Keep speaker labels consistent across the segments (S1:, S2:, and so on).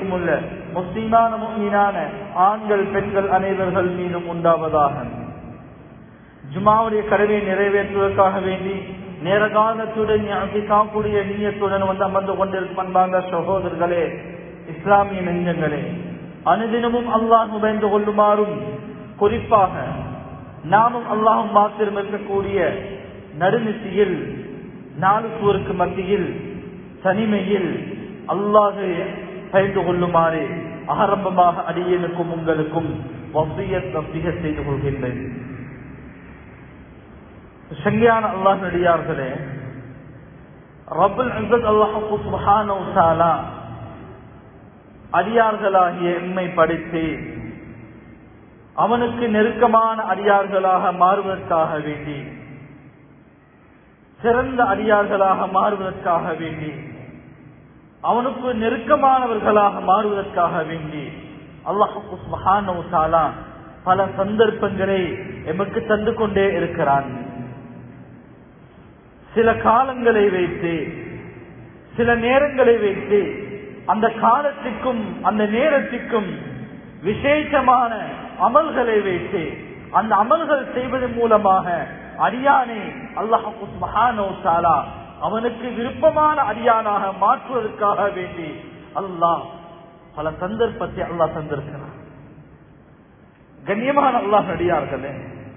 S1: எங்கும் உள்ள முஸ்லீமான முக்மீனான ஆண்கள் பெண்கள் அனைவர்கள் மீதும் உண்டாவதாக ஜுமாவுடைய கடமையை நிறைவேற்றுவதற்காக வேண்டி நேர காலத்துடன் காக்கூடிய நீயத்துடன் வந்து அமர்ந்து கொண்டிருக்கும் அன்பாங்க சகோதரர்களே இஸ்லாமிய நெஞ்சங்களே அனுதினமும் அல்லாஹ் பயந்து கொள்ளுமாறும் குறிப்பாக நாமும் அல்லாஹும் மாத்திரம் இருக்கக்கூடிய நடுநிசையில் நாலு சுவருக்கு மத்தியில் தனிமையில் அல்லாஹை பயந்து கொள்ளுமாறு ஆரம்பமாக அடியனுக்கும் உங்களுக்கும் வசியத் வசிக செய்து கொள்கின்றேன் சங்கியான அல்லாஹ் நடிகார்களே ரபுல் அல்லாஹு சுபஹானா அடியார்களாகிய எம்மை படித்து அவனுக்கு நெருக்கமான அடியார்களாக மாறுவதற்காக வேண்டி சிறந்த அடியார்களாக மாறுவதற்காக வேண்டி அவனுக்கு நெருக்கமானவர்களாக மாறுவதற்காக வேண்டி அல்லாஹாலா பல சந்தர்ப்பங்களை எமக்கு தந்து கொண்டே இருக்கிறான் சில காலங்களை வைத்து சில நேரங்களை வைத்து அந்த காலத்திற்கும் அந்த நேரத்திற்கும் விசேஷமான அமல்களை வைத்து அந்த அமல்கள் செய்வதன் மூலமாக அடியானை அல்லாஹாலா அவனுக்கு விருப்பமான அடியானாக மாற்றுவதற்காக வேண்டி அல்லாஹ் பல சந்தர்ப்பத்தை அல்லாஹ் தந்திருக்கிறான் கண்ணியமான அல்லாஹ் அடியார்களே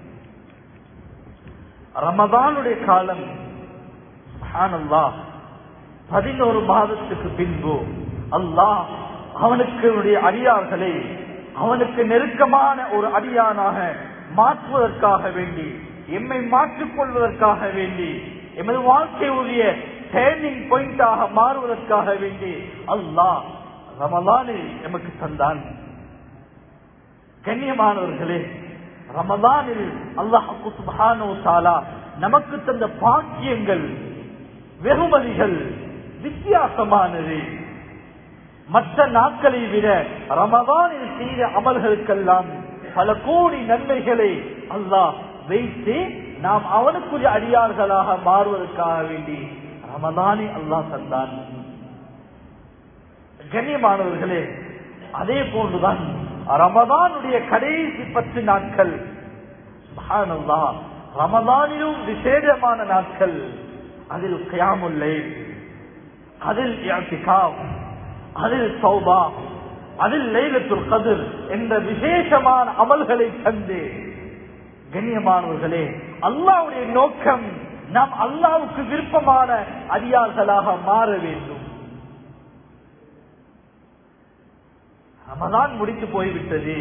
S1: ரமதானுடைய காலம் அல்லாஹ் பதினோரு மாதத்துக்கு பின்பு அல்லாஹ் அவனுக்கு அடியார்களை அவனுக்கு நெருக்கமான ஒரு அடியானாக மாற்றுவதற்காக வேண்டி எம்மை மாற்றிக் கொள்வதற்காக வேண்டி எமது வாழ்க்கையுடைய டேர்னிங் பாயிண்டாக மாறுவதற்காக வேண்டி அல்லாஹ் ரமலானில் எமக்கு தந்தான் கண்ணியமானவர்களே ரமலானில் அல்லாஹ் நமக்கு தந்த பாக்கியங்கள் வெகுமதிகள் வித்தியாசமானது மற்ற நாட்களை விட ரமதானில் செய்த அமல்களுக்கெல்லாம் பல கோடி நன்மைகளை அல்லாஹ் வைத்து நாம் அவனுக்குரிய அடியார்களாக மாறுவதற்காக வேண்டி ரமதானே அல்லாஹ் தந்தான் கண்ணியமானவர்களே அதே போன்றுதான் ரமதானுடைய கடைசி பத்து நாட்கள் ரமதானிலும் விசேஷமான நாட்கள் அதில் கயாமுல்லை அதில் அதில் சௌபா அதில் லைலத்துல் கதிர் என்ற விசேஷமான அமல்களை தந்து கண்ணியமானவர்களே அல்லாவுடைய நோக்கம் நாம் அல்லாவுக்கு விருப்பமான அடியார்களாக மாற வேண்டும் ரமதான் முடித்து போய்விட்டது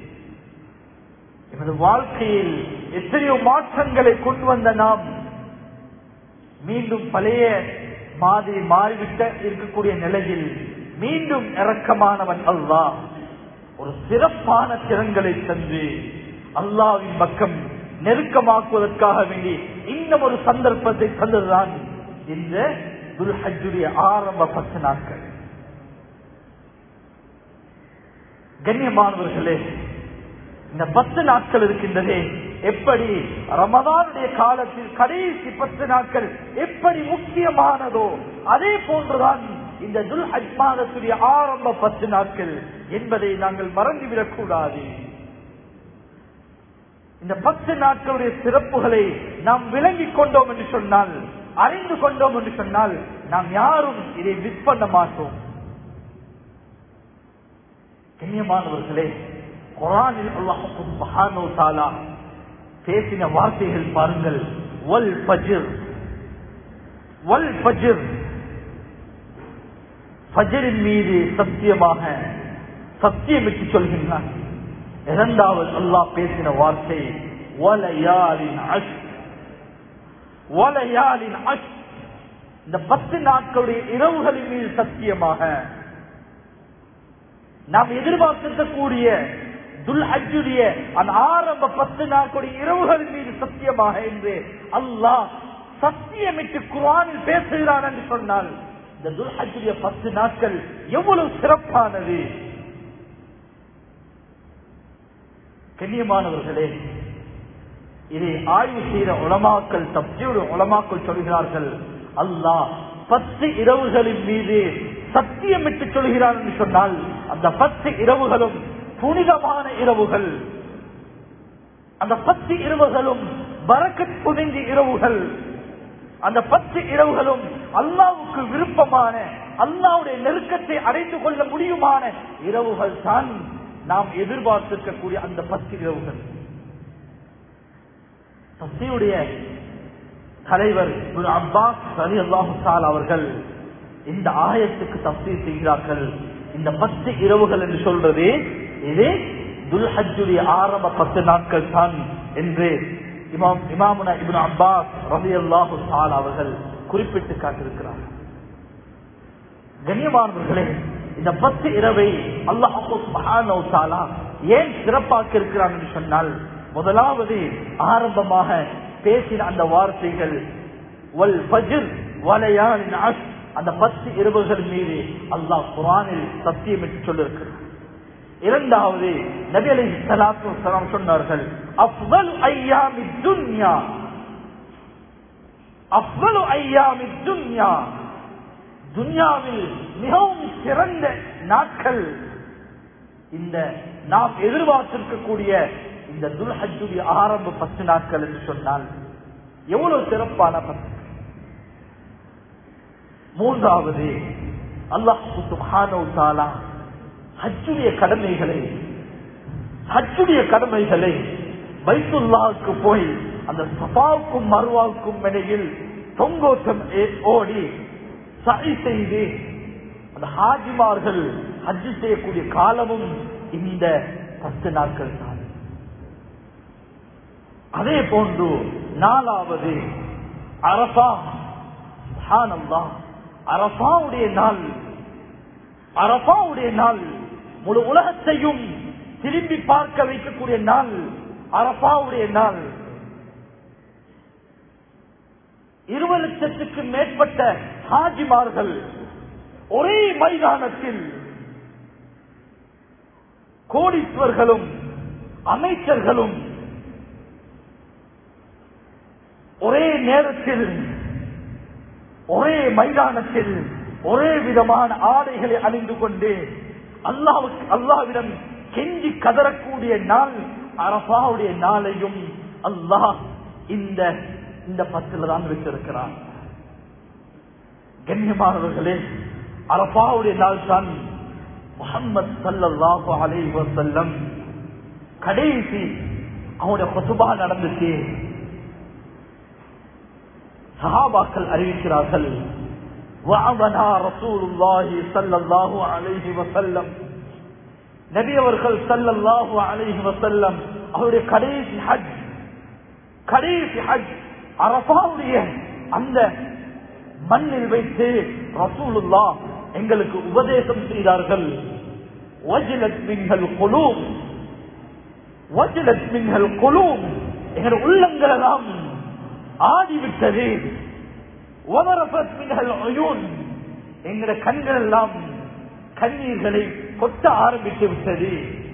S1: எமது வாழ்க்கையில் எத்தனையோ மாற்றங்களை கொண்டு வந்த நாம் மீண்டும் பழைய மாதிரி மாறிவிட்ட இருக்கக்கூடிய நிலையில் மீண்டும் இறக்கமானவன் அல்லாஹ் ஒரு சிறப்பான திறன்களை தந்து அல்லாவின் பக்கம் நெருக்கமாக்குவதற்காக வேண்டி இன்னும் ஒரு சந்தர்ப்பத்தை தந்ததுதான் இந்த துல்ஹஜுடைய ஆரம்ப பத்து நாட்கள் கண்ணியமானவர்களே இந்த பத்து நாட்கள் இருக்கின்றதே எப்படி ரமதானுடைய காலத்தில் கடைசி பத்து நாட்கள் எப்படி முக்கியமானதோ அதே போன்றுதான் இந்த துல் மாதத்துடைய ஆரம்ப பத்து நாட்கள் என்பதை நாங்கள் மறந்துவிடக் கூடாது இந்த பத்து நாட்களுடைய சிறப்புகளை நாம் விளங்கிக் கொண்டோம் என்று சொன்னால் அறிந்து கொண்டோம் என்று சொன்னால் நாம் யாரும் இதை மிஸ் பண்ண மாட்டோம் கண்ணியமானவர்களே குரானில் அல்லாஹு பேசின வார்த்தைகள் பாருங்கள் வல் பஜிர் வல் பஜிர் பஜரின் மீது சத்தியமாக சத்தியமிட்டு சொல்கின்றான் இரண்டாவது அல்லாஹ் பேசின வார்த்தை வலையாலின் அஷ் வலையாலின் அஷ் இந்த பத்து நாட்களுடைய இரவுகளின் மீது சத்தியமாக நாம் எதிர்பார்த்திருக்கக்கூடிய துல் அஜுடைய அந்த ஆரம்ப பத்து நாட்களுடைய இரவுகளின் மீது சத்தியமாக என்று அல்லாஹ் சத்தியமிட்டு குரானில் பேசுகிறான் என்று சொன்னால் இந்த துல் அஜுடைய பத்து நாட்கள் எவ்வளவு சிறப்பானது கண்ணியமானவர்களே இதை ஆய்வு செய்த உலமாக்கள் தப்ஜியுடைய உலமாக்கள் சொல்கிறார்கள் அல்லாஹ் பத்து இரவுகளின் மீது சத்தியமிட்டு சொல்கிறார் என்று சொன்னால் அந்த பத்து இரவுகளும் புனிதமான இரவுகள் அந்த பத்து இரவுகளும் பறக்கத் புனிந்த இரவுகள் அந்த பத்து இரவுகளும் அல்லாவுக்கு விருப்பமான அல்லாவுடைய நெருக்கத்தை அடைந்து கொள்ள முடியுமான இரவுகள் தான் நாம் எதிர்பார்த்திருக்கக்கூடிய அந்த பத்து இரவுகள் தப்சீருடைய தலைவர் திரு அப்பாஸ் அலி அல்லாஹு அவர்கள் இந்த ஆயத்துக்கு தப்சீர் செய்கிறார்கள் இந்த பத்து இரவுகள் என்று சொல்றது இது துல்ஹஜுடைய ஆரம்ப பத்து நாட்கள் தான் என்று இமாம் இமாமுனா இப்னு அப்பாஸ் ரவி அல்லாஹு அவர்கள் குறிப்பிட்டு காட்டியிருக்கிறார் கண்ணியமானவர்களே இந்த பத்து இரவை அல்லாஹு ஏன் சிறப்பாக்க இருக்கிறான் என்று சொன்னால் முதலாவது ஆரம்பமாக பேசின அந்த வார்த்தைகள் வல் ஃபஜ்ர் வலையானின் அஷ் அந்த பத்து இரவுகள் மீது அல்லாஹ் குரானில் சத்தியம் என்று சொல்லியிருக்கிறார் இரண்டாவது நபி அலி சலாத்து வசலாம் சொன்னார்கள் அஃவல் ஐயாமி துன்யா அஃவல் ஐயாமி துன்யா துன்யாவில் மிகவும் சிறந்த நாட்கள் இந்த நாம் எதிர்பார்த்திருக்கக்கூடிய இந்த துல்ஹஜுடைய ஆரம்ப பத்து நாட்கள் என்று சொன்னால் எவ்வளவு சிறப்பான பத்து மூன்றாவது அல்லாஹு சுப்ஹானஹு தஆலா ஹஜ்ஜுடைய கடமைகளை ஹஜ்ஜுடைய கடமைகளை பைத்துல்லாவுக்கு போய் அந்த சபாவுக்கும் மருவாவுக்கும் இடையில் தொங்கோட்டம் ஓடி சரி செய்து அந்த ஹாஜிமார்கள் ஹஜ்ஜு செய்யக்கூடிய காலமும் இந்த பத்து நாட்கள் தான் அதே போன்று நாலாவது அரபா சுப்ஹானல்லா அரபாவுடைய நாள் அரபாவுடைய நாள் முழு உலகத்தையும் திரும்பி பார்க்க வைக்கக்கூடிய நாள் அரபாவுடைய நாள் இருபது லட்சத்துக்கு மேற்பட்ட ஹாஜிமார்கள் ஒரே மைதானத்தில் கோடீஸ்வர்களும் அமைச்சர்களும் ஒரே நேரத்தில் ஒரே மைதானத்தில் ஒரே விதமான ஆடைகளை அணிந்து கொண்டு அல்லாவுக்கு அல்லாவிடம் கெஞ்சி கதறக்கூடிய நாள் அரபாவுடைய நாளையும் அல்லாஹ் இந்த இந்த பத்துல தான் வச்சிருக்கிறான் கண்ணியமானவர்களே அரபாவுடைய நாள் தான் முகமது சல்லாஹு அலை வசல்லம் கடைசி அவனுடைய கொசுபா நடந்துச்சு சஹாபாக்கள் அறிவிக்கிறார்கள் وعظنا رسول الله صلى الله عليه وسلم நபி அவர்கள் சல்லல்லாஹு அலைஹி வஸல்லம் அவருடைய கடைசி ஹஜ் கடைசி ஹஜ் அரபாவுடைய அந்த மண்ணில் வைத்து ரசூலுல்லா எங்களுக்கு உபதேசம் செய்தார்கள் வஜிலத் மின்ஹல் குலூம் வஜிலத் மின்ஹல் குலூம் எங்கள் உள்ளங்கள் எல்லாம் ஆடிவிட்டது ஒமரபத் மின்ஹல் அயூன் எங்களோட கண்கள் எல்லாம் கண்ணீர்களை கொட்ட ஆரம்பித்து விட்டது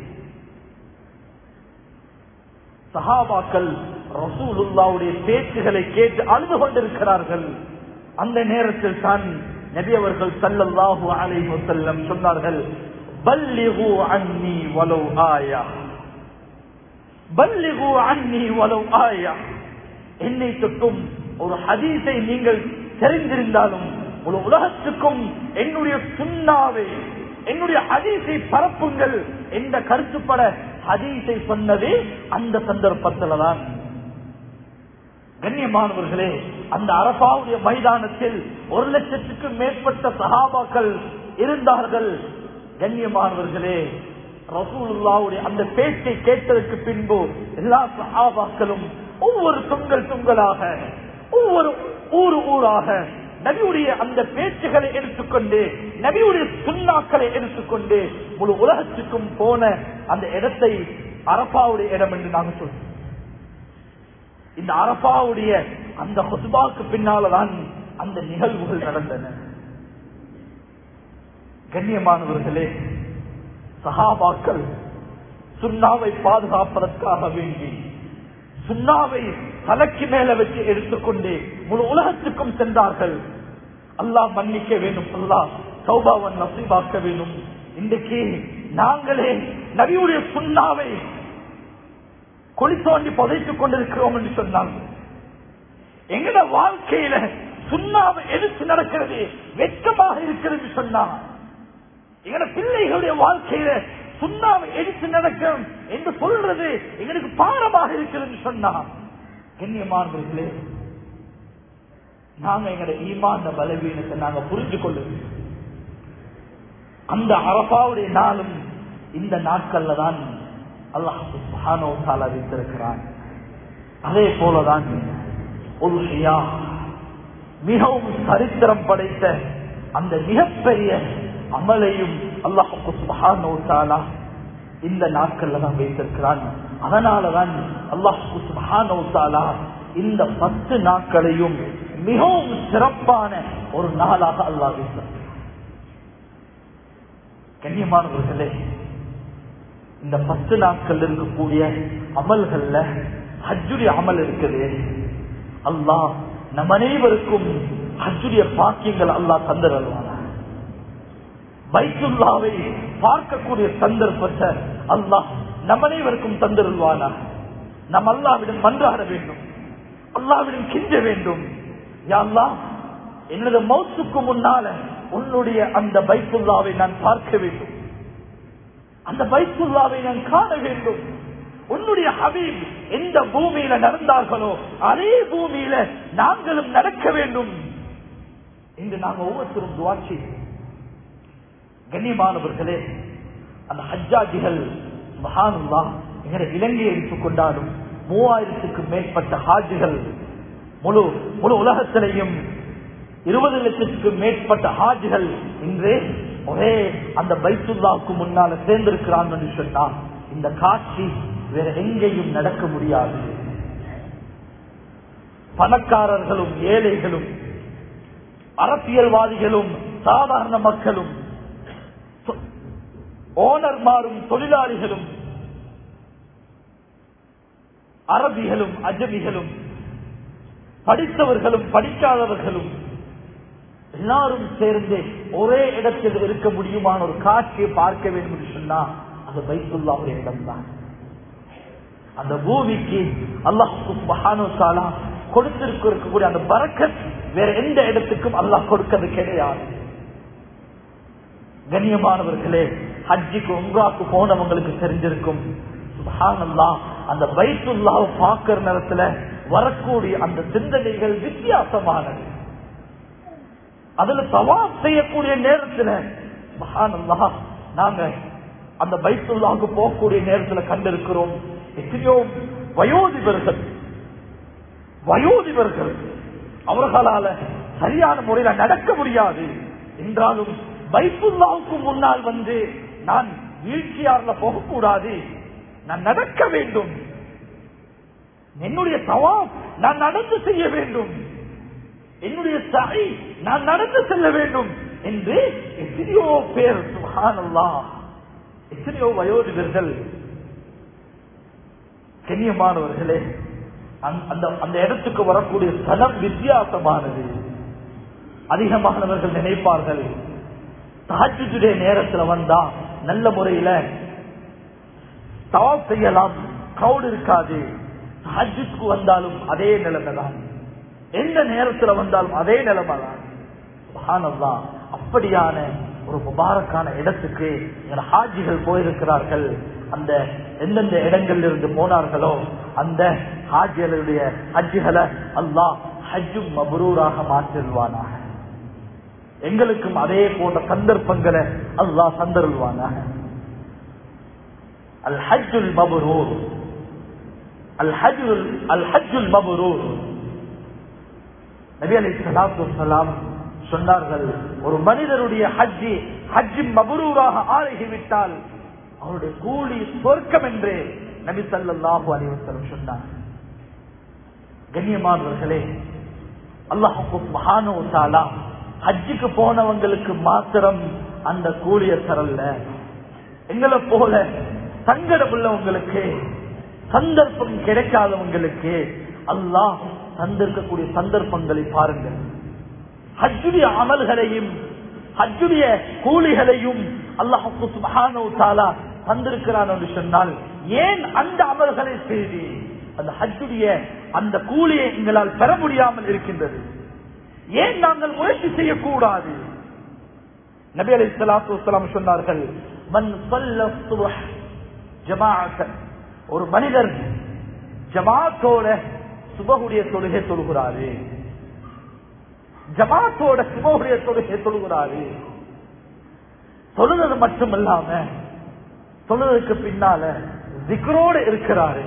S1: சஹாபாக்கள் ரசூலுல்லாவுடைய பேச்சுகளை கேட்டு அழுது கொண்டிருக்கிறார்கள் அந்த நேரத்தில் தான் நபி அவர்கள் சல்லல்லாஹு அலைஹி வஸல்லம் சொன்னார்கள் பல்லிகு அன்னி வலவ் ஆயா பல்லிகு அன்னி வலவ் ஆயா என்னை தொட்டும் ஒரு ஹதீஸை நீங்கள் தெரிந்திருந்தாலும் ஒரு உலகத்துக்கும் என்னுடைய சுண்ணாவை என்னுடைய ஹதீஸை பரப்புங்கள் என்ற கருத்துப்பட ஹதீஸை சொன்னது அந்த சந்தர்ப்பத்தில் தான் கண்ணியமானவர்களே அந்த அரபாவுடைய மைதானத்தில் ஒரு லட்சத்துக்கும் மேற்பட்ட சகாபாக்கள் இருந்தார்கள் கண்ணியமானவர்களே ரசூலுல்லாவுடைய அந்த பேச்சை கேட்டதற்கு பின்பு எல்லா சகாபாக்களும் ஒவ்வொரு தொங்கல் தொங்கலாக ஒவ்வொரு ஊரு ஊராக நபியுடைய அந்த பேச்சுகளை எடுத்துக்கொண்டு நபியுடைய சுண்ணாக்களை எடுத்துக்கொண்டு முழு உலகத்துக்கும் போன அந்த இடத்தை அரபாவுடைய இடம் என்று நாங்கள் சொல்றோம் இந்த அரபாவுடைய அந்த ஹுஸ்பாக்கு பின்னால்தான் அந்த நிகழ்வுகள் நடந்தன கண்ணியமானவர்களே சகாபாக்கள் சுண்ணாவை பாதுகாப்பதற்காக வேண்டி சுண்ணாவை தலைக்கு மேல வச்சு எடுத்துக்கொண்டு முழு உலகத்துக்கும் சென்றார்கள் அல்லாஹ் மன்னிக்க வேண்டும் அல்லாஹ் சௌபாவன் நசீபாக்க வேண்டும் இன்றைக்கு நாங்களே நபியுடைய சுண்ணாவை குழி தோண்டி புதைத்துக் கொண்டிருக்கிறோம் என்று சொன்னாங்க எங்கட வாழ்க்கையில சுண்ணாவை எடுத்து நடக்கிறது வெட்கமாக இருக்கிறது சொன்னா எங்கட பிள்ளைகளுடைய வாழ்க்கையில சுண்ணாவை எடுத்து நடக்கும் என்று சொல்றது எங்களுக்கு பாரமாக இருக்கிறது சொன்னா கண்ணியமானவர்களே நாங்க எங்கட ஈமான பலவீனத்தை நாங்க புரிஞ்சு கொள்ளுங்க அந்த அரபாவுடைய நாளும் இந்த நாட்கள்ல தான் அல்லாஹ் வைத்திருக்கிறான் அதே போலதான் உல்ஹியா மிகவும் சரித்திரம் படைத்த அந்த மிகப்பெரிய அமலையும் அல்லாஹுக்கு சுபஹானோ தாலா இந்த நாட்கள்ல தான் வைத்திருக்கிறான் அதனாலதான் அல்லாஹுக்கு சுபஹானோ தாலா இந்த பத்து நாட்களையும் மிகவும் சிறப்பான ஒரு நாளாக அல்லாஹ் வைத்திருக்கிறான் கண்ணியமானவர்களே இந்த பத்து நாட்கள் இருக்கக்கூடிய அமல்கள்ல ஹஜ்ஜுடைய அமல் இருக்குது அல்லாஹ் நம் அனைவருக்கும் ஹஜ்ஜுடைய பாக்கியங்கள் அல்லாஹ் தந்தருவான பைத்துல்லாவை பார்க்கக்கூடிய சந்தர்ப்பத்தை அல்லாஹ் நம் அனைவருக்கும் தந்தருவானா நம் அல்லாவிடம் மன்றாட வேண்டும் அல்லாவிடம் கிஞ்ச வேண்டும் யா அல்லாஹ் எனது மௌத்துக்கு முன்னால உன்னுடைய அந்த பைத்துல்லாவை நான் பார்க்க வேண்டும் அந்த பைத்துல்லாவை நான் காண வேண்டும் உன்னுடைய ஹபீப் எந்த பூமியில நடந்தார்களோ அதே பூமியில நாங்களும் நடக்க வேண்டும் என்று நாங்கள் ஒவ்வொருத்தரும் துவாட்சி கண்ணியமானவர்களே அந்த ஹஜ்ஜாஜிகள் மகானுல்லா எங்களை இலங்கையை எடுத்துக் கொண்டாலும் மூவாயிரத்துக்கும் மேற்பட்ட ஹாஜிகள் முழு முழு உலகத்திலையும் இருபது லட்சத்துக்கும் மேற்பட்ட ஹாஜிகள் இன்றே ஒரே அந்த பைத்துல்லாவுக்கு முன்னால சேர்ந்திருக்கிறாங்க என்று சொன்னா இந்த காட்சி வேற எங்கேயும் நடக்க முடியாது பணக்காரர்களும் ஏழைகளும் அரசியல்வாதிகளும் சாதாரண மக்களும் ஓனர்மாரும் தொழிலாளிகளும் அரபிகளும் அஜபிகளும் படித்தவர்களும் படிக்காதவர்களும் எல்லாரும் சேர்ந்து ஒரே இடத்தில் இருக்க முடியுமான ஒரு காட்சியை பார்க்க வேண்டும் என்று சொன்னா அது பைத்துல்லாவுடைய இடம்தான் அந்த பூமிக்கு அல்லாஹு கொடுத்திருக்க இருக்கக்கூடிய அந்த பறக்கத் வேற எந்த இடத்துக்கும் அல்லாஹ் கொடுக்கிறது கிடையாது கண்ணியமானவர்களே ஹஜ்ஜிக்கு உங்காக்கு போனவங்களுக்கு தெரிஞ்சிருக்கும் சுபஹானல்லாஹ் அந்த பைத்துல்லாவை பார்க்கிற நேரத்துல வரக்கூடிய அந்த சிந்தனைகள் வித்தியாசமானது அதுல சவால் செய்யக்கூடிய நேரத்துல சுபஹானல்லாஹ் நாங்க அந்த பைத்துல்லாவுக்கு போகக்கூடிய நேரத்துல கண்டிருக்கிறோம் எத்தனையோ வயோதிபர்கள் வயோதிபர்கள் அவர்களால சரியான முறையில நடக்க முடியாது என்றாலும் பைத்துல்லாவுக்கு முன்னால் வந்து நான் வீழ்ச்சியார்ல போகக்கூடாது நான் நடக்க வேண்டும் என்னுடைய சவால் நான் நடந்து செய்ய வேண்டும் என்னுடைய சாய் நான் நடந்து செல்ல வேண்டும் என்று எத்தனையோ பேர் சுகானல்லா எத்தனையோ வயோதிகர்கள் கண்ணியமானவர்களே அந்த அந்த இடத்துக்கு வரக்கூடிய ஸ்தலம் வித்தியாசமானது அதிகமானவர்கள் நினைப்பார்கள் தாஜுடைய நேரத்துல வந்தா நல்ல முறையில தவாப் செய்யலாம் கவுடு இருக்காது ஹஜ்ஜுக்கு வந்தாலும் அதே நிலைமை தான் எந்த நேரத்துல வந்தாலும் அதே நிலைமை தான் அப்படியான ஒரு முபாரக்கான இடத்துக்கு ஹாஜிகள் போயிருக்கிறார்கள் அந்த எந்தெந்த இடங்கள்ல இருந்து போனார்களோ அந்த ஹாஜிகளுடைய ஹஜ்ஜுகளை அல்லாஹ் ஹஜ்ஜும் மபரூராக மாற்றிடுவானாக எங்களுக்கும் அதே போன்ற சந்தர்ப்பங்களை அல்லாஹ் தந்தருள்வானாக அல் ஹஜ்ஜுல் மபரூர் அல் ஹஜ்ஜுல் அல் ஹஜ்ஜுல் மபரூர் நபி அலி சலாத்து சலாம் சொன்னார்கள் ஒரு மனிதருடைய ஹஜ்ஜி ஹஜ்ஜி மபரூராக ஆகிவிட்டால் அவருடைய கூலி சொர்க்கம் என்று நபி சல்லாஹு அலிவசலம் சொன்னார் கண்ணியமானவர்களே அல்லாஹு மகானோ தாலா ஹஜ்ஜுக்கு போனவங்களுக்கு மாத்திரம் அந்த கூலிய தரல எங்களை போல சங்கடம் உள்ளவங்களுக்கு சந்தர்ப்பம் கிடைக்காதவங்களுக்கு அல்லாஹ் தந்திருக்கக்கூடிய சந்தர்ப்பங்களை பாருங்கள் ஹஜ்ஜுடைய அமல்களையும் ஹஜ்ஜுடைய கூலிகளையும் அல்லாஹு சுபஹானஹு தஆலா தந்திருக்கிறான் என்று சொன்னால் ஏன் அந்த அமல்களை செய்து அந்த ஹஜ்ஜுடைய அந்த கூலியை எங்களால் பெற முடியாமல் இருக்கின்றது ஏன் நாங்கள் முயற்சி செய்யக்கூடாது நபி அலி சலாத்து வலாம் சொன்னார்கள் மன் ஸல்ல சுப்ஹ் ஜமாஅத்தன் ஒரு மனிதர் ஜமாத்தோட சுபகுடைய தொழுகை தொழுகிறாரு ஜமாத்தோட சுபகுடைய தொழுகை தொழுகிறாரு தொழுகிறது மட்டுமல்லாம தொழுறதுக்கு பின்னால திக்ரோடு இருக்கிறாரு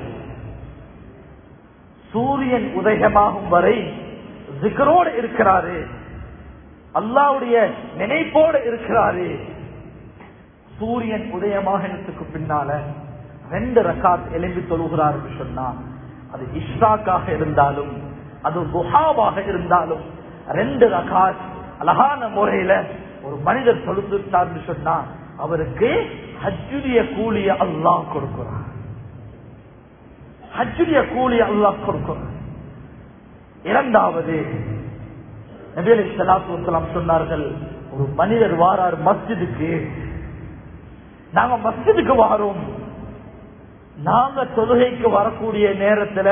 S1: சூரியன் உதயமாகும் வரை திக்ரோடு இருக்கிறாரு அல்லாவுடைய நினைப்போடு இருக்கிறாரு சூரியன் உதயமாகனத்துக்கு பின்னால ரெண்டு ரக்காத் எலும்பி தொழுகிறார் என்று சொன்னா அது இஷ்ராக்காக இருந்தாலும் அது துஹாவாக இருந்தாலும் ரெண்டு ரகாத் அழகான முறையில ஒரு மனிதர் தொழுதுட்டார்னு சொன்னா அவருக்கு ஹஜ்ஜுடைய கூலிய அல்லாஹ் கொடுக்கிறார் ஹஜ்ஜுடைய கூலிய அல்லாஹ் கொடுக்கிறார் இரண்டாவது நபி அலி ஸலாத்து வஸலாம் சொன்னார்கள் ஒரு மனிதர் வாரார் மஸ்ஜிதுக்கு நாங்க மஸ்ஜிதுக்கு வாரோம் நாங்க தொழுகைக்கு வரக்கூடிய நேரத்துல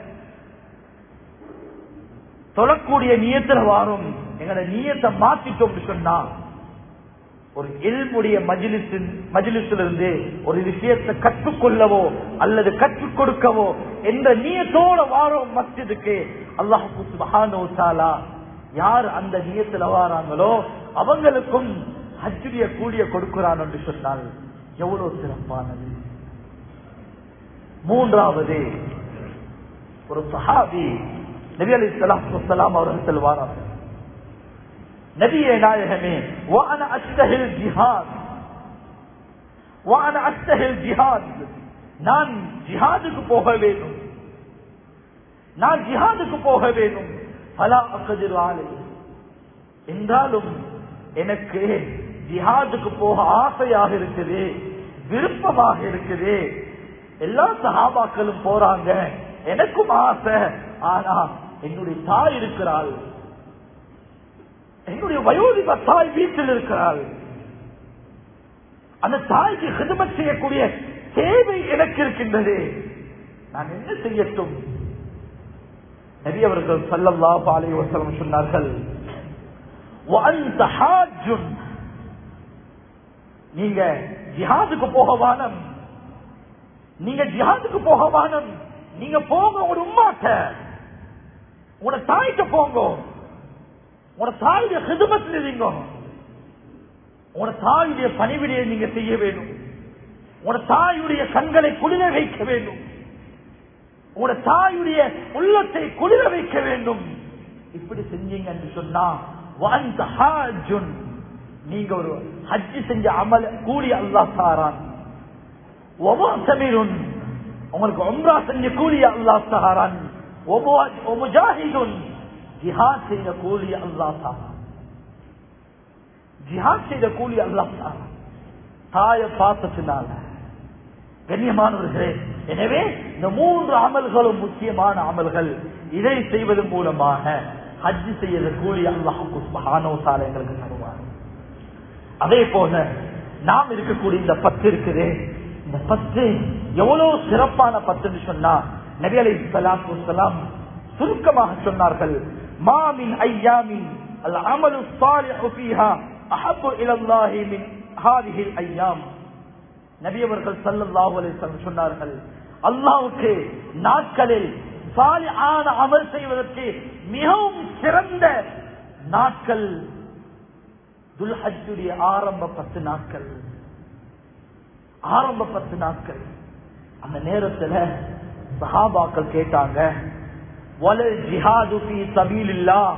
S1: தொழக்கூடிய நியத்துல வாரோம் எங்களோட நியத்தை மாத்திட்டோம் சொன்னா ஒரு எல்முடைய மஜிலிசின் மஜிலிசிலிருந்து ஒரு விஷயத்தை கற்றுக்கொள்ளவோ அல்லது கற்றுக் கொடுக்கவோ என்ற நியத்தோட வாரோம் மஸ்ஜிதுக்கு அல்லாஹு சுபஹானஹு தஆலா யார் அந்த நியத்துல வாராங்களோ அவங்களுக்கும் ஹஜ்ஜுடைய கூலிய கொடுக்கிறான் என்று சொன்னால் எவ்வளவு சிறப்பானது மூன்றாவது ஒரு சஹாபி நபி அலி சலாம் அவர்கள் செல்வாரார்கள் நபியே நாயகமே வான அஸ்தஹில் ஜிஹாத் வான அஸ்தஹில் ஜிஹாத் நான் ஜிஹாதுக்கு போக வேண்டும் நான் ஜிஹாதுக்கு போக வேண்டும் பலா அக்கதிர் ஆலை என்றாலும் எனக்கு ஜிஹாதுக்கு போக ஆசையாக இருக்குது விருப்பமாக இருக்குது எல்லா சகாபாக்களும் போறாங்க எனக்கும் ஆசை ஆனா என்னுடைய தாய் இருக்கிறாள் என்னுடைய வயோதிப தாய் வீட்டில் இருக்கிறாள் அந்த தாய்க்கு ஹிதமத் செய்யக்கூடிய தேவை எனக்கு இருக்கின்றது நான் என்ன செய்யட்டும் நபியவர்கள் சல்லல்லாஹு அலைஹி வஸல்லம் சொன்னார்கள் وأنت حاج நீங்க ஜிஹாதுக்கு போக வானம் நீங்க ஜிஹாதுக்கு போக வானம் நீங்க போங்க ஒரு உம்மாட்ட உங்களோட தாய்க்கு போங்க உங்களோட தாயுடைய ஹிதமத்தில் இருங்க உங்களோட தாயுடைய பணிவிடையை நீங்க செய்ய வேண்டும் உங்களோட தாயுடைய கண்களை குளிர வைக்க வேண்டும் உங்களோட தாயுடைய உள்ளத்தை குளிர வைக்க வேண்டும் இப்படி செஞ்சீங்க என்று சொன்னா வந்த ஹாஜுன் நீங்க ஒரு ஹஜ்ஜி செஞ்ச அமல் கூலி அல்லாஹ் தாரான் ஒவ்வொரு உங்களுக்கு ஒம்ரா செஞ்ச கூலி அல்லாஹ் தாரான் ஒமுஜாஹிதுன் ஜிஹாத் செய்த கூலி அல்லாஹ் தாரான் ஜிஹாத் செய்த கூலி அல்லாஹ் தாரான் தாயை பார்த்ததுனால கண்ணியமானவர்களே எனவே இந்த மூன்று அமல்களும் முக்கியமான அமல்கள் இதை செய்வதன் மூலமாக ஹஜ் செய்யற கூலி அல்லாஹுக்கு சுபஹானோசால எங்களுக்கு தருவார் அதே போல நாம் இருக்கக்கூடிய இந்த பத்து இருக்குது இந்த பத்து எவ்வளவு சிறப்பான பத்துன்னு சொன்னா நபி அலி சலாத்து வலாம் சுருக்கமாக சொன்னார்கள் மாமின் ஐயாமின் அல் அமலு சாலிஹு ஃபீஹா அஹப்பு இலல்லாஹி மின் ஹாதிஹில் ஐயாம் நபி அவர்கள் ஸல்லல்லாஹு அலைஹி வஸல்லம் சொன்னார்கள் அல்லாஹ்வுக்கு நாட்களில் சாலிஹான அமல் செய்வதற்கு மிகவும் சிறந்த நாட்கள் துல்ஹஜ்ஜுடைய ஆரம்ப பத்து நாட்கள் ஆரம்ப பத்து நாட்கள் அந்த நேரத்துல சஹாபாக்கள் கேட்டாங்க வலல் ஜிஹாது ஃபீ சபீலில்லாஹ்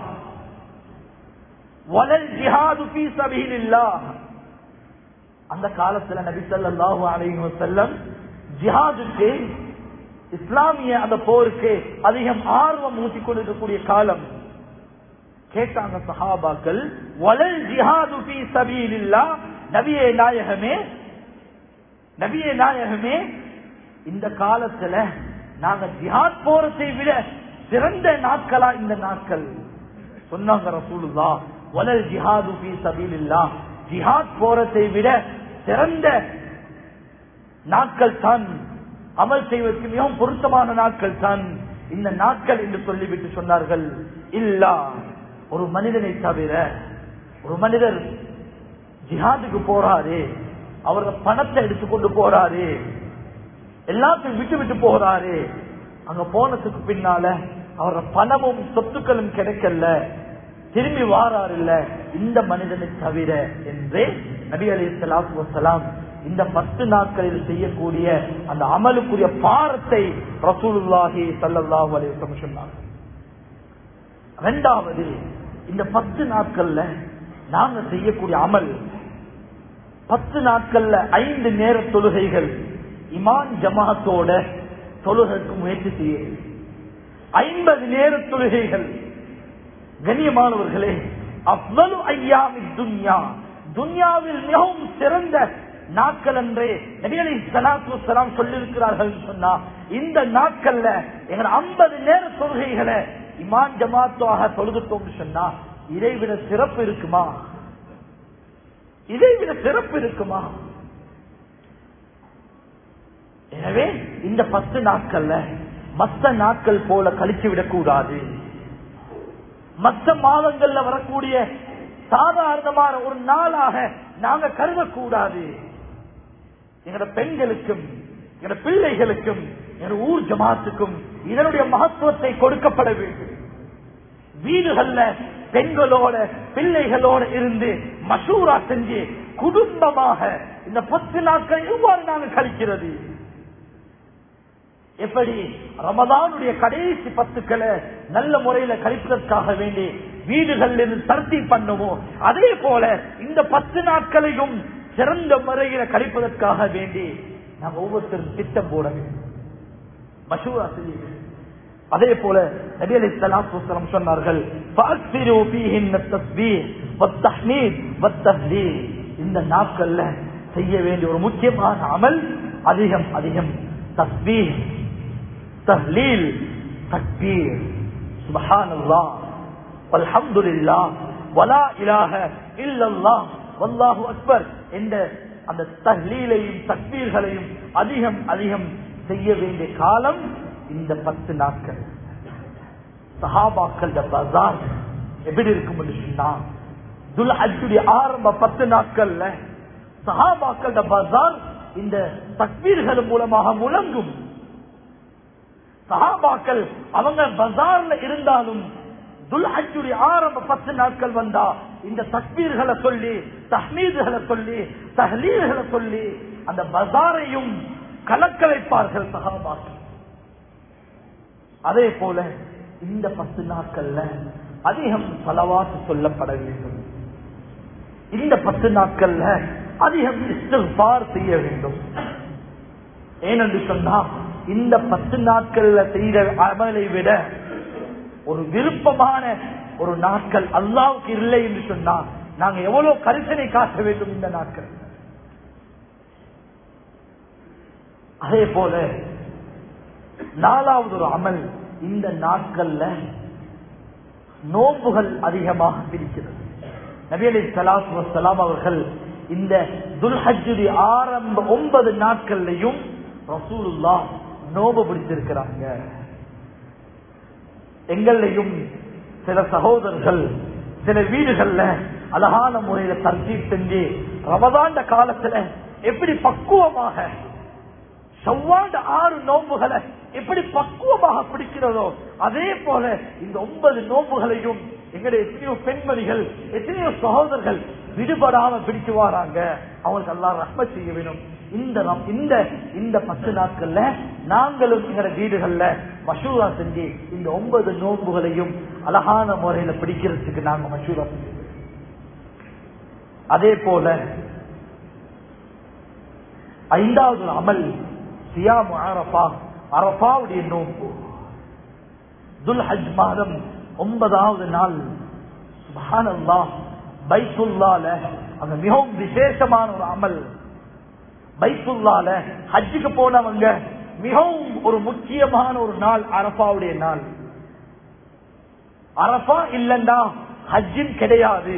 S1: வலல் ஜிஹாது ஃபீ சபீலில்லாஹ் அந்த காலத்துல நபி ஸல்லல்லாஹு அலைஹி வஸல்லம் ஜிஹாதுக்கு இஸ்லாமிய அந்த போருக்கு அதிகம் ஆர்வம் ஊட்டிக் கொண்டிருக்கக்கூடிய காலம் கேட்டாங்க சஹாபாக்கள் வலல் ஜிஹாது ஃபீ சபீலில்லாஹ் நபியே நாயகமே நபியே நாயகமே இந்த காலத்துல நாங்க ஜிஹாத் போறதை விட சிறந்த நாட்களா இந்த நாட்கள் சொன்னாங்க ரசூலுல்லா வலல் ஜிஹாது ஃபீ சபீலில்லாஹ் ஜிஹாத் போறதை விட சிறந்த நாட்கள் தான் அமல் செய்வதற்கு மிகவும் பொருத்தமான நாட்கள் தான் இந்த நாட்கள் என்று சொல்லிவிட்டு சொன்னார்கள் இல்லா ஒரு மனிதனை தவிர ஒரு மனிதர் ஜிஹாதுக்கு போறாரு அவரோட பணத்தை எடுத்துக்கொண்டு போறாரு எல்லாத்தையும் விட்டு விட்டு போறாரு அங்க போனதுக்கு பின்னால அவரோட பணமும் சொத்துக்களும் கிடைக்கல திரும்பி வாராரு இல்ல இந்த மனிதனை தவிர என்றே நபி அலி சலாத்து வசலாம் இந்த பத்து நாட்களில் செய்யக்கூடிய அந்த அமலுக்குரிய பாரத்தை ரசூலுல்லாஹி சல்லல்லாஹு அலைஹி வஸல்லம் சொன்னாங்க இரண்டாவது இந்த பத்து நாட்கள்ல நாங்க செய்யக்கூடிய அமல் பத்து நாட்கள்ல ஐந்து நேர தொழுகைகள் இமான் ஜமாத்தோட தொழுகைக்கு முயற்சி செய்ய ஐம்பது நேர தொழுகைகள் கண்ணியமானவர்களே அவ்வளவு ஐயாமி துன்யா துன்யாவில் மிகவும் சிறந்த நாட்கள் என்றே நபிகளை சலாத்து வலாம் சொல்லியிருக்கிறார்கள் சொன்னா இந்த நாட்கள்ல எங்க ஐம்பது நேர தொழுகைகளை இமான் ஜமாத்தாக தொழுதுட்டோம் சொன்னா இதை விட சிறப்பு இருக்குமா இதை விட சிறப்பு இருக்குமா எனவே இந்த பத்து நாட்கள்ல மற்ற நாட்கள் போல கழிச்சு விடக்கூடாது மற்ற மாதங்கள்ல வரக்கூடிய சாதாரணமான ஒரு நாளாக நாங்க கருதக்கூடாது எங்களோட பெண்களுக்கும் எங்களோட பிள்ளைகளுக்கும் எங்களோட ஊர் ஜமாத்துக்கும் இதனுடைய மகத்துவத்தை கொடுக்கப்பட வேண்டும் வீடுகள்ல பெண்களோட பிள்ளைகளோட இருந்து மசூரா செஞ்சு குடும்பமாக இந்த பத்து நாட்கள் எவ்வாறு நாங்கள் கழிக்கிறது எப்படி ரமதானுடைய கடைசி பத்துக்களை நல்ல முறையில கழிப்பதற்காக வேண்டி வீடுகளில் இருந்து தர்த்தி பண்ணுவோம் அதே போல இந்த பத்து நாட்களையும் சிறந்த முறையில கழிப்பதற்காக வேண்டி நாம் ஒவ்வொருத்தரும் திட்டம் போட வேண்டும் மசூரா செய்ய வேண்டும். அதே போல நபி அலி சலாத்து சொன்னார்கள் "ஃபஅக்ஸிரு ஃபீஹின்ன التسبيح والتحميد والتهليل." இந்த நாட்கள்ல செய்ய வேண்டிய ஒரு முக்கியமான அமல் அதிகம் அதிகம் தஸ்பீஹ் தஹ்லீல் தக்பீர் சுப்ஹானல்லாஹ் வல்ஹம்துலில்லாஹ் வலா இலாஹ இல்லல்லாஹ் வல்லாஹு அக்பர் என்ற அந்த தஹ்லீலையும் தக்பீர்களையும் அதிகம் அதிகம் செய்ய வேண்டிய காலம் இந்த பத்து நாட்கள் சஹாபாக்கள் பஜார் எப்படி இருக்கும் என்று சொன்னா துல் ஹஜ்ஜுடைய ஆரம்ப பத்து நாட்கள்ல சஹாபாக்கள் பஜார் இந்த தக்பீர்கள் மூலமாக முழங்கும் சஹாபாக்கள் அவங்க பஜார்ல இருந்தாலும் துல்ஹஜுடைய ஆரம்ப பத்து நாட்கள் வந்தா இந்த தக்பீர்களை சொல்லி தஹ்மீதுகளை சொல்லி தஹ்லீல்களை சொல்லி அந்த பஜாரையும் கலக்க வைப்பார்கள் சஹாபாக்கள் அதே போல இந்த பத்து நாட்கள்ல அதிகம் பலவாத்து சொல்லப்பட வேண்டும் இந்த பத்து நாட்கள்ல அதிகம் இஸ்திஃபார் செய்ய வேண்டும் ஏனென்று சொன்னா இந்த பத்து நாட்கள்ல செய்த அமலை விட ஒரு விருப்பமான ஒரு நாட்கள் அல்லாவுக்கு இல்லை என்று சொன்னா நாங்க எவ்வளவு கரிசனை காட்ட வேண்டும் இந்த நாட்கள் அதே போல நாலாவது ஒரு அமல் இந்த நாட்கள்ல நோம்புகள் அதிகமாக பிரிக்கிறது நபி அலி சலாத்து வசலாம் அவர்கள் இந்த துல்ஹஜுடைய ஆரம்ப ஒன்பது நாட்கள்லையும் ரசூலுல்லா நோம்பு பிடிச்சிருக்கிறாங்க எங்களையும் சில சகோதரர்கள் சில வீடுகள்ல அழகான முறையில தர்த்தீப் செஞ்சு ரமதாண்ட காலத்துல எப்படி பக்குவமாக செவ்வாண்ட ஆறு நோம்புகளை எப்படி பக்குவமாக பிடிக்கிறதோ அதே போல இந்த ஒன்பது நோம்புகளையும் எங்களுடைய எத்தனையோ பெண்மணிகள் எத்தனையோ சகோதரர்கள் விடுபடாம பிடிச்சு வராங்க அவங்களுக்கு எல்லாம் ரஹ்ம செய்ய வேணும் இந்த ரம்- இந்த இந்த பத்து நாட்கள்ல நாங்களும் எங்களோட வீடுகள்ல மசூரா செஞ்சு இந்த ஒன்பது நோன்புகளையும் அழகான முறையில பிடிக்கிறதுக்கு நாங்க மசூரா செஞ்சோம் அதே போல ஐந்தாவது ஒரு அமல் சியாமு அரபா அரபாவுடைய நோன்பு துல்ஹஜ் மாதம் ஒன்பதாவது நாள் சுப்ஹானல்லாஹ் பைத்துல்லால அங்க மிகவும் விசேஷமான ஒரு அமல் பைத்துல்லால ஹஜ்ஜுக்கு போனவங்க மிகவும் ஒரு முக்கியமான ஒரு நாள் அரபாவுடைய நாள் அரபா இல்லண்டா ஹஜ்ஜும் கிடையாது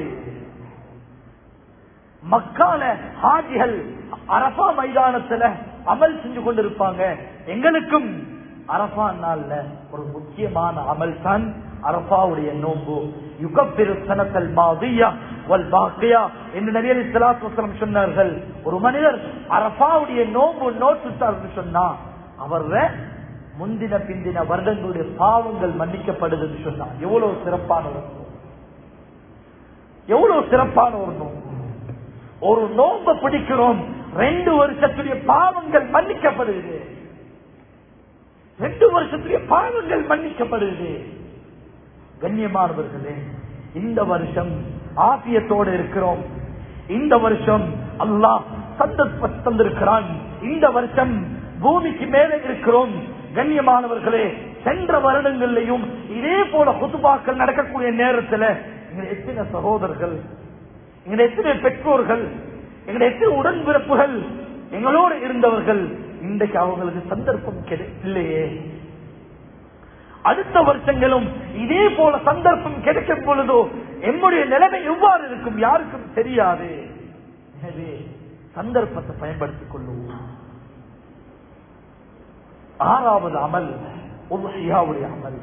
S1: மக்கால ஹாஜிகள் அரபா மைதானத்துல அமல் செஞ்சு கொண்டிருப்பாங்க எங்களுக்கும் அரபா நாள்ல ஒரு முக்கியமான அமல் தான் அரபாவுடைய நோன்பு யுகப்பெரு சனத்தல் மாதியா வல் பாக்கியா என்று நபிய சலாத்து சொன்னார்கள் ஒரு மனிதர் அரபாவுடைய நோன்பு நோட்டுத்தார் சொன்னா அவர முந்தின பிந்தின வருடங்களுடைய பாவங்கள் மன்னிக்கப்படுதுன்னு சொன்னா எவ்வளவு சிறப்பான ஒரு நோன்பு எவ்வளவு சிறப்பான ஒரு நோன்பு ஒரு நோன்பை பிடிக்கிறோம் ரெண்டு வருஷத்துடைய பாவங்கள் மன்னிக்கப்படுது ரெண்டு வருஷத்துடைய பாவங்கள் மன்னிக்கப்படுது கண்ணியமானவர்களே இந்த வருஷம் ஆசியத்தோடு இருக்கிறோம் இந்த வருஷம் அல்லாஹ் சந்தர்ப்ப தந்திருக்கிறான் இந்த வருஷம் பூமிக்கு மேலே இருக்கிறோம் கண்ணியமானவர்களே சென்ற வருடங்களிலையும் இதே போல குத்துபாக்கள் நடக்கக்கூடிய நேரத்தில் எங்க எத்தனை சகோதரர்கள் எங்க எத்தனை பெற்றோர்கள் எங்க எத்தனை உடன்பிறப்புகள் எங்களோடு இருந்தவர்கள் இன்றைக்கு அவங்களுக்கு சந்தர்ப்பம் கிடை- இல்லையே அடுத்த வருஷங்களும் இதே போல சந்தர்ப்பம் கிடைக்கும் பொழுதோ எம்முடைய நிலைமை எவ்வாறு இருக்கும் யாருக்கும் தெரியாது எனவே சந்தர்ப்பத்தை பயன்படுத்திக் கொள்ளுவோம் ஆறாவது அமல் உதுஹியாவுடைய அமல்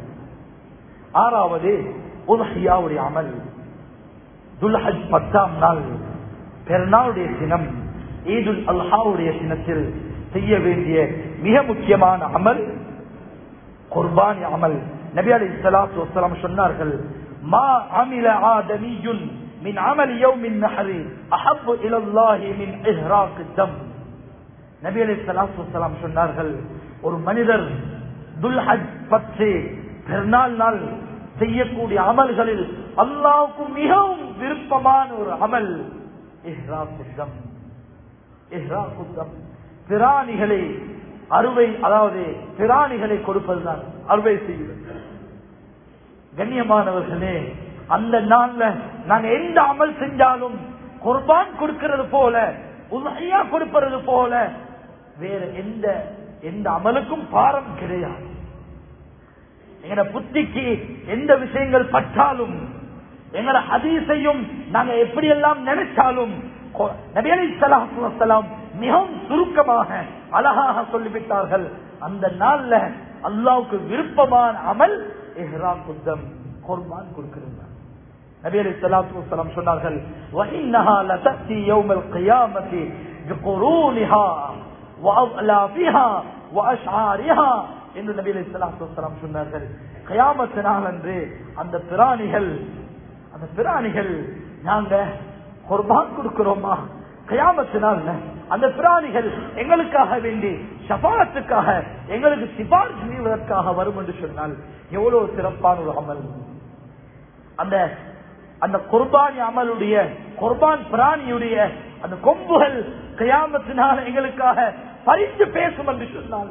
S1: ஆறாவது உதுஹியாவுடைய அமல் துல்ஹஜ் பத்தாம் நாள் பெருநாளுடைய தினம் ஈதுல் அல்ஹாவுடைய தினத்தில் செய்ய வேண்டிய மிக முக்கியமான அமல் குர்பானி அமல் நபி அலி சலாத்து வசலாம் சொன்னார்கள் மா அமில ஆதமியுன் மின் அமல் யௌமின் நஹரி அஹப்பு இலல்லாஹி மின் இஹ்ராக் தம் நபி அலி சலாத்து வசலாம் சொன்னார்கள் ஒரு மனிதர் துல்ஹஜ் பத்து பெருநாள் நாள் செய்யக்கூடிய அமல்களில் அல்லாவுக்கு மிகவும் விருப்பமான ஒரு அமல் இஹ்ராக்குத்தம் இஹ்ராக்குத்தம் பிராணிகளை அறுவை அதாவது பிராணிகளை கொடுப்பதுதான் அறுவை செய்வது கண்ணியமானவர்களே அந்த நாள்ல நாங்க எந்த அமல் செஞ்சாலும் குர்பான் கொடுக்கிறது போல உதகையா கொடுப்பது போல வேற எந்த எந்த அமலுக்கும் பாரம் கிடையாது எங்கட புத்திக்கு எந்த விஷயங்கள் பற்றாலும் எங்கட ஹதீஸையும் நாங்க எப்படியெல்லாம் நினைச்சாலும் கொ- நபி அலி ஸலாத்து வஸலாம் மிகவும் சுருக்கமாக அழகாக சொல்லிவிட்டார்கள் அந்த நாள்ல அல்லாவுக்கு விருப்பமான அமல் இஹ்ராம் குத்தம் குர்பான் கொடுக்கிறது நபி அலி ஸலாத்து வஸலாம் சொன்னார்கள் وَإِنَّهَا لَتَأْتِي يَوْمَ الْقِيَامَةِ بِقُرُونِهَا وَأَضْلَافِهَا وَأَشْعَارِهَا என்று நபி அலி ஸலாத்து வஸலாம் சொன்னார்கள் கியாமத்து நாளன்று அந்த பிராணிகள் அந்த பிராணிகள் நாங்க குர்பான் கொடுக்கிறோமா கியாமத்து நாள்ல அந்த பிராணிகள் எங்களுக்காக வேண்டி ஷபாத்துக்காக எங்களுக்கு சிபாரிசு செய்வதற்காக வரும் என்று சொன்னால் எவ்வளவு சிறப்பான ஒரு அமல் அந்த அந்த குர்பானி அமலுடைய குர்பான் பிராணியுடைய அந்த கொம்புகள் கியாமத்தினால் எங்களுக்காக பறித்து பேசும் என்று சொன்னால்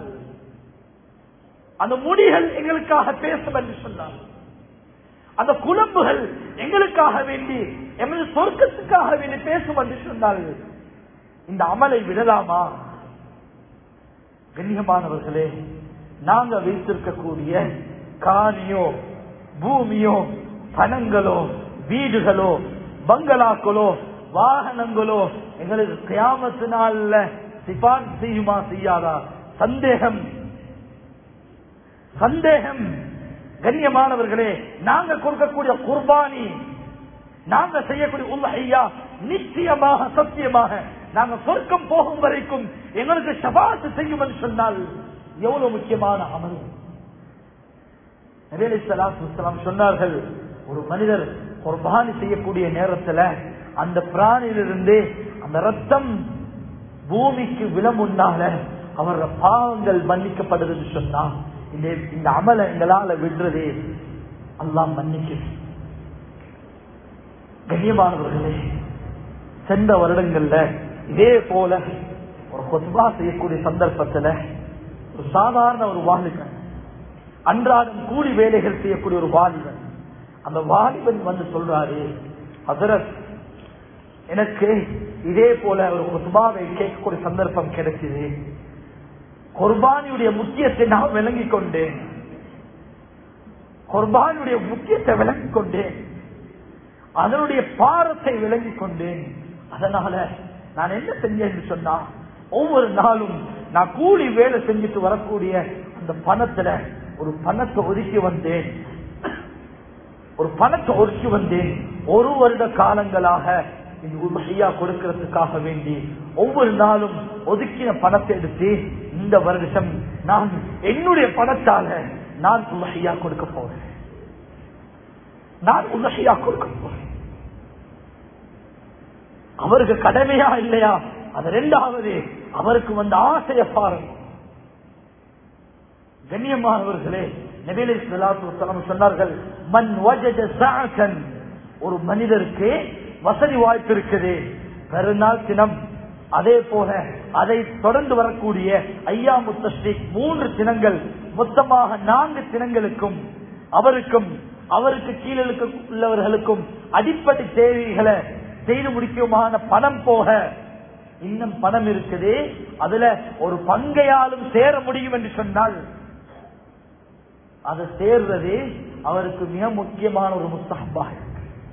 S1: அந்த முடிகள் எங்களுக்காக பேசும் என்று சொன்னார் அந்த குழம்புகள் எங்களுக்காக வேண்டி எமது சொர்க்கத்துக்காக வேண்டி பேசும் என்று சொன்னார்கள் இந்த அமலை விடலாமா கண்ணியமானவர்களே நாங்க வைத்திருக்கக்கூடிய காணியோ பூமியோ பணங்களோ வீடுகளோ பங்களாக்களோ வாகனங்களோ எங்களுக்கு கியாமத்து நாள்ல சிபான் செய்யுமா செய்யாதா சந்தேகம் சந்தேகம் கண்ணியமானவர்களே நாங்க கொடுக்கக்கூடிய குர்பானி நாங்க செய்யக்கூடிய உல்லஹையா நிச்சயமாக சத்தியமாக நாங்க சொர்க்கம் போகும் வரைக்கும் எங்களுக்கு சபாத்து செய்யும் என்று சொன்னால் எவ்வளவு முக்கியமான அமல் நபி ஸல்லல்லாஹு அலைஹி வஸல்லம் சொன்னார்கள் ஒரு மனிதர் குர்பானி செய்யக்கூடிய நேரத்துல அந்த பிராணியிலிருந்து அந்த ரத்தம் பூமிக்கு விழ முன்னால அவரோட பாவங்கள் மன்னிக்கப்படுதுன்னு சொன்னா இந்த இந்த அமலை எங்களால விடுறதே அல்லாஹ் மன்னிக்கு கண்ணியமானவர்களே சென்ற வருடங்கள்ல இதே போல ஒரு கொத்பா செய்யக்கூடிய சந்தர்ப்பத்துல ஒரு சாதாரண ஒரு வாலிபன் அன்றாடம் கூலி வேலைகள் செய்யக்கூடிய ஒரு வாலிபன் அந்த வாலிபன் வந்து சொல்றாரு ஹசரத் எனக்கு இதே போல ஒரு குத்பாவை கேட்கக்கூடிய சந்தர்ப்பம் கிடைச்சது குர்பானியுடைய முக்கியத்தை நான் விளங்கிக் கொண்டேன் குர்பானுடைய முக்கியத்தை விளங்கிக் கொண்டேன் அதனுடைய பாரத்தை விளங்கிக் கொண்டேன் அதனால நான் என்ன செஞ்சேன்னு சொன்னா ஒவ்வொரு நாளும் நான் கூலி வேலை செஞ்சுட்டு வரக்கூடிய அந்த பணத்துல ஒரு பணத்தை ஒதுக்கி வந்தேன் ஒரு பணத்தை ஒதுக்கி வந்தேன் ஒரு வருட காலங்களாக இந்த உலகையா கொடுக்கிறதுக்காக வேண்டி ஒவ்வொரு நாளும் ஒதுக்கின பணத்தை எடுத்து இந்த வருஷம் நான் என்னுடைய பணத்தால நான் உலகையா கொடுக்க போறேன் நான் உலகையா கொடுக்க போறேன் அவருக்கு கடமையா இல்லையா அது ரெண்டாவது அவருக்கு வந்த ஆசைய பாருங்க கண்ணியமானவர்களே நபிலை சொன்னார்கள் மண் வஜத சாகன் ஒரு மனிதருக்கு வசதி வாய்ப்பு இருக்குது பெருநாள் தினம் அதே போல அதை தொடர்ந்து வரக்கூடிய ஐயா முத்தஸ்ரீக் மூன்று தினங்கள் மொத்தமாக நான்கு தினங்களுக்கும் அவருக்கும் அவருக்கு கீழே உள்ளவர்களுக்கும் அடிப்படை தேவைகளை செய்து முடிக்குமான பணம் போக இன்னும் பணம் இருக்குது அதுல ஒரு பங்கையாலும் சேர முடியும் என்று சொன்னால் அதை சேர்றது அவருக்கு மிக முக்கியமான ஒரு முஸ்தகமாக இருக்கு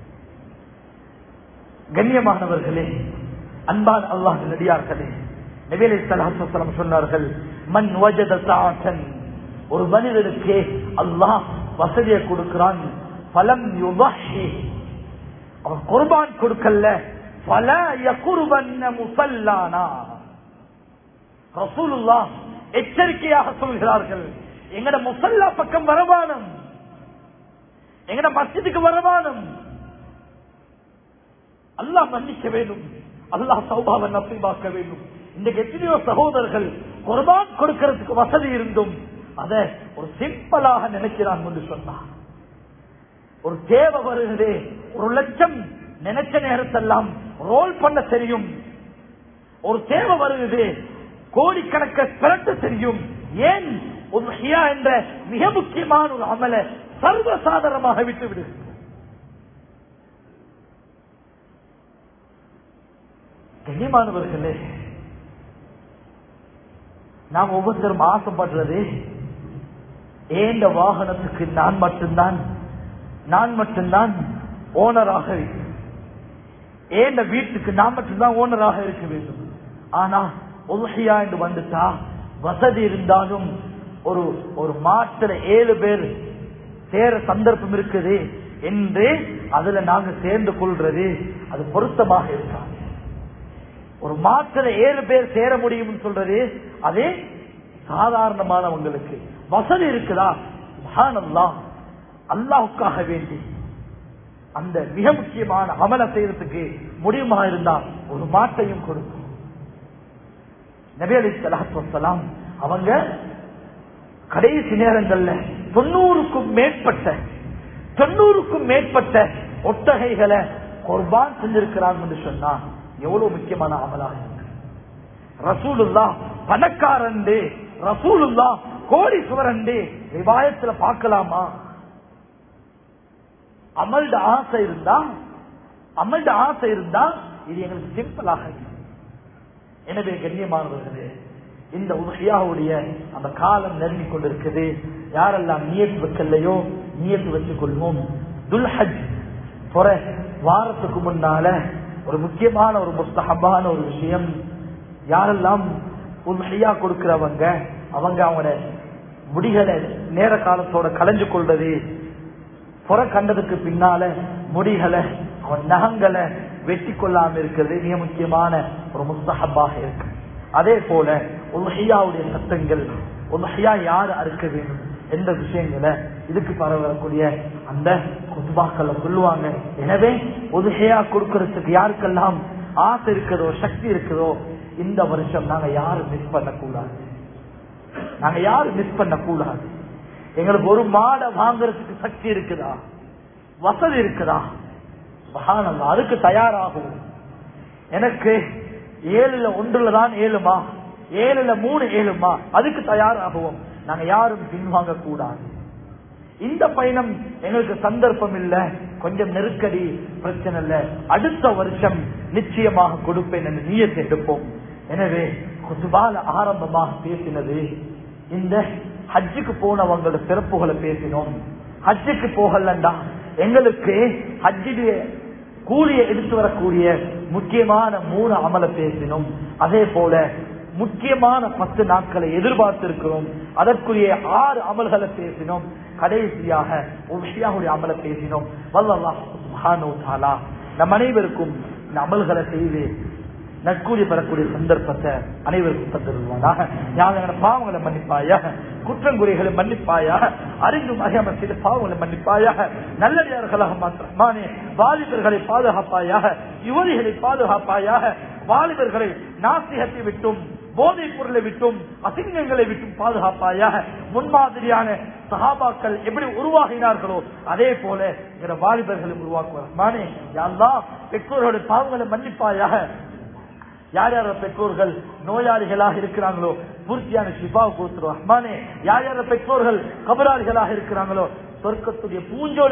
S1: கண்ணியமானவர்களே அன்பான் அல்லாஹ் நடிகார்களே நபிலை சலாசலம் சொன்னார்கள் மண் வஜத சாசன் ஒரு மனிதனுக்கு அல்லாஹ் வசதியை கொடுக்கிறான் பலம் யுபஹி அவன் குர்பான் கொடுக்கல பல யகுர்வன்ன முசல்லானா ரசூலுல்லா எச்சரிக்கையாக சொல்கிறார்கள் எங்கட முசல்லா பக்கம் வரவானம் எங்கட மஸ்ஜிதுக்கு வரவானம் அல்லாஹ் மன்னிக்க வேண்டும் அல்லாஹ் சௌபாவை நப்பிபாக்க வேண்டும் இன்றைக்கு எத்தனையோ சகோதரர்கள் குர்பான் கொடுக்கிறதுக்கு வசதி இருந்தும் அதை ஒரு சிம்பிளாக நினைக்கிறான் என்று சொன்னார் ஒரு தேவை வருகிறது ஒரு லட்சம் நினைச்ச நேரத்தெல்லாம் ரோல் பண்ண தெரியும் ஒரு தேவை வருகிறது கோடிக்கணக்க பிறட்ட தெரியும் ஏன் ஒரு ஹியா என்ற மிக முக்கியமான ஒரு அமல சர்வசாதாரணமாக விட்டு விடு கண்ணியமானவர்களே நாம் ஒவ்வொருத்தரும் ஆசைப்படுறது ஏந்த வாகனத்துக்கு நான் மட்டும்தான் நான் மட்டும்தான் ஓனராக இருக்க ஏந்த வீட்டுக்கு நான் மட்டும்தான் ஓனராக இருக்க வேண்டும் ஆனா உலகையா என்று வந்துட்டா வசதி இருந்தாலும் ஒரு ஒரு மாட்டுல ஏழு பேர் சேர சந்தர்ப்பம் இருக்குது என்று அதுல நாங்க சேர்ந்து கொள்றது அது பொருத்தமாக இருக்காது ஒரு மாட்டுல ஏழு பேர் சேர முடியும் சொல்றது அதே சாதாரணமானவங்களுக்கு வசதி இருக்குதா மகானல்லா அல்லாவுக்காக வேண்டி அந்த மிக முக்கியமான அமல செய்யறதுக்கு முடியுமா இருந்தா ஒரு மாட்டையும் கொடுக்கும் நபி அலி சலாத்துலாம் அவங்க கடைசி நேரங்கள்ல தொண்ணூறுக்கும் மேற்பட்ட தொண்ணூறுக்கும் மேற்பட்ட ஒட்டகைகளை குர்பான் செஞ்சிருக்கிறாங்க என்று சொன்னா எவ்வளவு முக்கியமான அமலாக இருக்கு ரசூலுல்லா பணக்காரண்டு ரசூலுல்லா கோடீஸ்வரண்டு விவாயத்துல பார்க்கலாமா அமல்ட ஆசை இருந்தா அமல்ட ஆசை இருந்தா இது எங்களுக்கு சிம்பிளாக எனவே கண்ணியமானவர்களே இந்த உதவியாவுடைய அந்த காலம் நெருங்கி கொண்டிருக்குது யாரெல்லாம் நியத்து வைக்கலையோ நியத்து வச்சுக் கொள்வோம் துல்ஹஜ் புற வாரத்துக்கு முன்னால ஒரு முக்கியமான ஒரு முஸ்தகமான ஒரு விஷயம் யாரெல்லாம் உதவியா கொடுக்கிறவங்க அவங்க அவங்களோட முடிகளை நேர காலத்தோட கலைஞ்சு கொள்றது புற கண்டதுக்கு பின்னால முடிகளை அவன் நகங்களை வெட்டி கொள்ளாம இருக்கிறது மிக முக்கியமான ஒரு முஸ்தகப்பாக இருக்கு அதே போல உலகையாவுடைய சட்டங்கள் உலகையா யார் அறுக்க வேண்டும் எந்த விஷயங்களை இதுக்கு பரவக்கூடிய அந்த குத்துபாக்களை சொல்லுவாங்க எனவே உதகையா கொடுக்கறதுக்கு யாருக்கெல்லாம் ஆசை இருக்குதோ சக்தி இருக்குதோ இந்த வருஷம் நாங்க யாரும் மிஸ் பண்ணக்கூடாது நாங்க யாரும் மிஸ் பண்ணக்கூடாது எங்களுக்கு ஒரு மாடை வாங்குறதுக்கு சக்தி இருக்குதா வசதி இருக்குதா மகானந்தா அதுக்கு தயாராகும் எனக்கு ஏழுல ஒன்றுல தான் ஏழுமா ஏழுல மூணு ஏழுமா அதுக்கு தயாராகுவோம் நாங்க யாரும் பின்வாங்க கூடாது இந்த பயணம் எங்களுக்கு சந்தர்ப்பம் இல்ல கொஞ்சம் நெருக்கடி பிரச்சனை இல்ல அடுத்த வருஷம் நிச்சயமாக கொடுப்பேன் என்று நீயத்தை எடுப்போம் எனவே குதுபால ஆரம்பமாக பேசினது இந்த ஹஜ்ஜுக்கு போனவங்களோட சிறப்புகளை பேசினோம் ஹஜ்ஜுக்கு போகலண்டா எங்களுக்கு ஹஜ்ஜுடைய கூலியை எடுத்து வரக்கூடிய முக்கியமான மூணு அமல பேசினோம் அதே போல முக்கியமான பத்து நாட்களை எதிர்பார்த்திருக்கிறோம் அதற்குரிய ஆறு அமல்களை பேசினோம் கடைசியாக உஷியாவுடைய அமலை பேசினோம் வல்லல்லாஹ் சுப்ஹானஹு வ தஆலா நம் அனைவருக்கும் இந்த அமல்களை செய்து நற்கூலி பெறக்கூடிய சந்தர்ப்பத்தை அனைவருக்கும் தந்துருவானாக ஞான பாவங்களை மன்னிப்பாயாக குற்றங்குறைகளை மன்னிப்பாயாக அறிந்தும் அறியாமல் செய்த பாவங்களை மன்னிப்பாயாக நல்லடியார்களாக மாற்றமானே வாலிபர்களை பாதுகாப்பாயாக யுவதிகளை பாதுகாப்பாயாக வாலிபர்களை நாசிகத்தை விட்டும் போதைப் பொருளை விட்டும் அசிங்கங்களை விட்டும் பாதுகாப்பாயாக முன்மாதிரியான சஹாபாக்கள் எப்படி உருவாகினார்களோ அதே போல என்ற வாலிபர்களை உருவாக்குவார் மானே யாரெல்லாம் பெற்றோர்களுடைய பாவங்களை மன்னிப்பாயாக யார் யார பெற்றோர்கள் நோயாளிகளாக இருக்கிறாங்களோ பூர்த்தியான சிபாவை கொடுத்துருவோம் ரஹ்மானே யார் யார பெற்றோர்கள் கபராளிகளாக இருக்கிறாங்களோ சொர்க்கத்துடைய பூஞ்சோலை